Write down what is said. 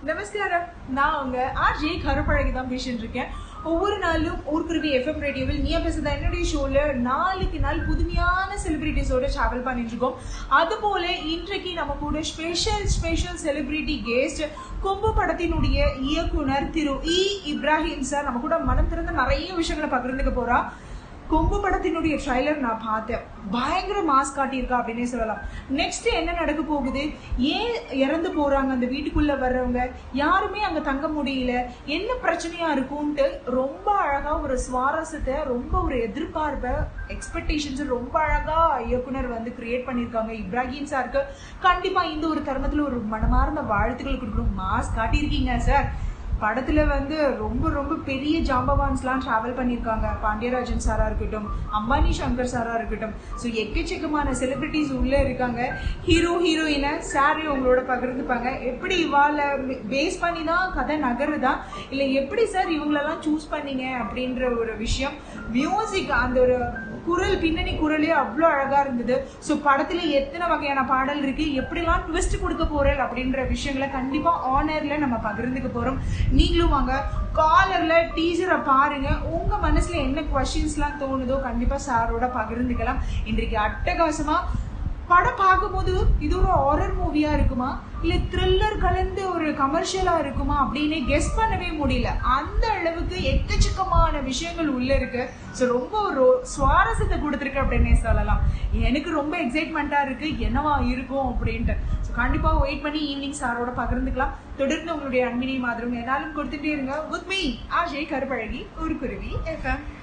நமஸ்காரம் நான் உங்க ஆர்ஜே கருப்பழகி தான் பேசிட்டு இருக்கேன் ஒவ்வொரு நாளும் ஊர்க்குருவி எஃப்எம் ரேடியோவில் நீ பேசுறதா என்னுடைய ஷோல நாளுக்கு நாள் புதுமையான செலிபிரிட்டிஸோட டிராவல் பண்ணிட்டு இருக்கோம் அதுபோல இன்றைக்கு நம்ம கூட ஸ்பெஷல் ஸ்பெஷல் செலிபிரிட்டி கெஸ்ட் கொம்பு படத்தினுடைய இயக்குனர் திரு இ இப்ராஹிம் சார் நம்ம கூட மனம் திறந்த நிறைய விஷயங்களை பகிர்ந்துக்க போறா கொம்பு படத்தினுடைய ட்ரைலர் நான் பார்த்தேன் பயங்கர மாஸ் காட்டியிருக்கா அப்படின்னே சொல்லலாம் நெக்ஸ்ட் என்ன நடக்க போகுது ஏன் இறந்து போறாங்க அந்த வீட்டுக்குள்ள வர்றவங்க யாருமே அங்க தங்க முடியல என்ன பிரச்சனையா இருக்கும்ட்டு ரொம்ப அழகா ஒரு சுவாரஸ்யத்தை ரொம்ப ஒரு எதிர்பார்ப்பை எக்ஸ்பெக்டேஷன்ஸ் ரொம்ப அழகா இயக்குனர் வந்து கிரியேட் பண்ணியிருக்காங்க இப்ராஹிம் சாருக்கு கண்டிப்பா இந்த ஒரு தருணத்துல ஒரு மனமார்ந்த வாழ்த்துக்கள் கொடுக்கணும் மாஸ் காட்டியிருக்கீங்க சார் படத்துல வந்து ரொம்ப ரொம்ப பெரிய ஜாம்பவான்ஸ்லாம் டிராவல் பண்ணியிருக்காங்க பாண்டியராஜன் சாரா இருக்கட்டும் அம்பானி சங்கர் சாரா இருக்கட்டும் ஸோ எக்கச்சக்கமான செலிபிரிட்டிஸ் உள்ள இருக்காங்க ஹீரோ ஹீரோயினை சாரி உங்களோட பகிர்ந்துப்பாங்க எப்படி இவாள பேஸ் பண்ணி தான் கதை நகருதா இல்லை எப்படி சார் இவங்களெல்லாம் சூஸ் பண்ணீங்க அப்படின்ற ஒரு விஷயம் மியூசிக் அந்த ஒரு குரல் பின்னணி குரலே அவ்வளோ அழகா இருந்தது ஸோ படத்துல எத்தனை வகையான பாடல் இருக்கு எப்படிலாம் ட்விஸ்ட் கொடுக்க போறேன் அப்படின்ற விஷயங்களை கண்டிப்பா ஆனர்ல நம்ம பகிர்ந்துக்க போறோம் நீங்களும் வாங்க காலர்ல டீச்சரை பாருங்க உங்க மனசுல என்ன கொஸ்டின்ஸ்லாம் தோணுதோ கண்டிப்பா சாரோட பகிர்ந்துக்கலாம் இன்றைக்கு அட்டகாசமா படம் பார்க்கும்போது இது ஒரு ஹாரர் மூவியா இருக்குமா இல்ல த்ரில்லர் கலந்து ஒரு கமர்ஷியலா இருக்குமா அப்படின்னு கெஸ் பண்ணவே முடியல அந்த அளவுக்கு எக்கச்சக்கமான விஷயங்கள் உள்ள இருக்கு ஸோ ரொம்ப ஒரு சுவாரஸ்யத்தை கொடுத்துருக்கு அப்படின்னே சொல்லலாம் எனக்கு ரொம்ப எக்ஸைட்மெண்ட்டா இருக்கு என்னவா இருக்கும் அப்படின்ட்டு ஸோ கண்டிப்பா வெயிட் பண்ணி ஈவினிங் சாரோட பகிர்ந்துக்கலாம் தொடர்ந்து உங்களுடைய அன்பினை மாதிரம் என்னாலும் கொடுத்துட்டே இருங்க வித் மீ ஆஜய் கருப்பழகி ஒரு குருவி எஃப்எம்